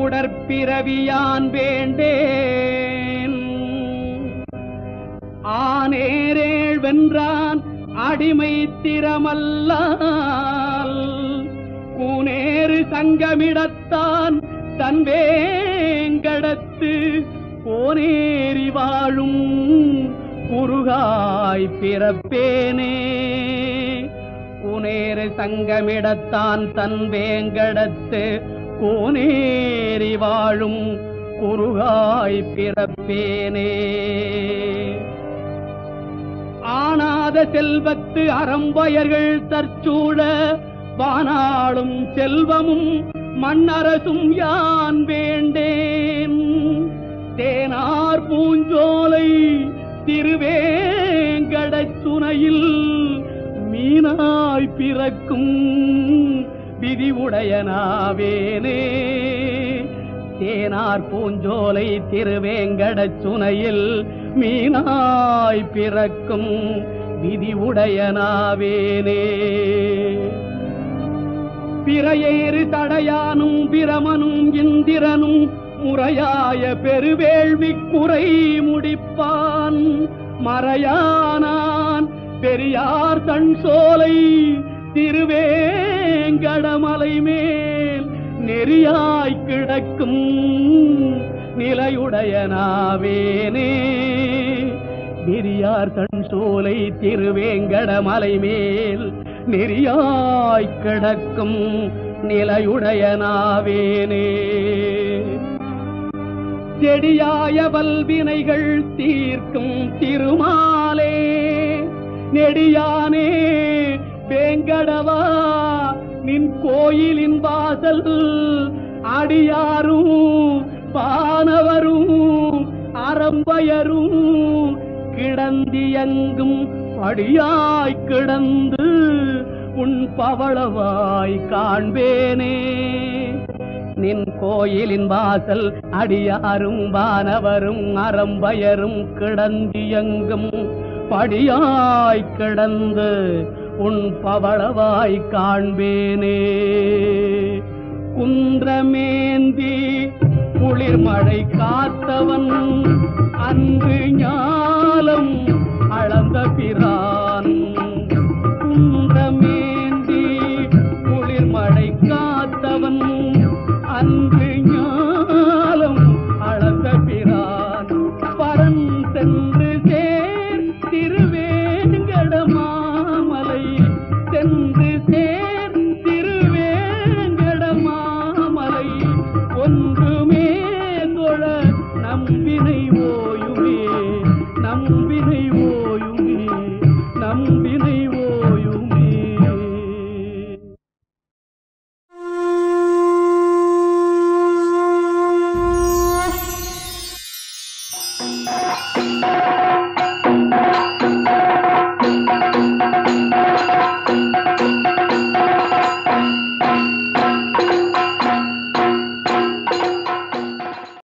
உடற்பிறவியான் வேண்டேன் ஆனேரேள் வென்றான் அடிமை திறமல்லால் கூனேறு சங்கமிடத்தான் தன் வேங்கடத்து கோனேறி வாழும் குறுகாய் பிறப்பேனே குனேறு சங்கமிடத்தான் தன் வேங்கடத்து கோனேறி வாழும் குறுகாய் பிறப்பேனே ஆனாத செல்வத்து அறம்பயர்கள் தற்சூழ வானாளும் செல்வமும் மண்ணரசும் யான் வேண்டேன் தேனார் பூஞ்சோலை திருவேங்கடச் சுனையில் மீனாய் பிறக்கும் விதி உடையனாவேனே தேனார் பூஞ்சோலை திருவேங்கடச் சுனையில் மீனாய் பிறக்கும் விதி உடையனாவேனே பிறையேறு தடையானும் பிரமனும் இந்திரனும் முறையாய பெருவேள்வி குறை முடிப்பான் மறையானான் பெரியார் தன் சோலை திருவேங்கடமலை மேல் நெறியாய் கிடக்கும் நிலையுடையனாவேனே நெறியார் தன் சோலை திருவேங்கடமலை மேல் நெறியாய் கிடக்கும் நிலையுடையனாவேனே செடியாய வல்வினைகள் தீர்க்கும் திருமாலே நெடியானே வேங்கடவா நின் கோயிலின் வாசல் அடியாரும் பானவரும் அறம்பயரும் கிடந்தியங்கும் படியாய் கிடந்து உன் பவளவாய் காண்பேனே நின் கோயிலின் வாசல் அடியாரும் வானவரும் அறம்பயரும் கிடந்தியங்கும் படியாய் கிடந்து உன் பவளவாய் காண்பேனே குன்றமேந்தி குளிர்மழை காத்தவன் அன்று ஞாலம் அளந்த பிரான் குன்றமேந்தி குளிர்மழை காத்தவன் அன்று ஞாலம் அளந்த பிரான் பரன் சென்று சேர் திருவேங்கட மாமலை சென்று சேர் திருவேங்கட மாமலை ஒன்றுமே தொழ நம்பினை ஓயுமே நம்பினை ஓயுமே நம்பினை ஓயுமே Thank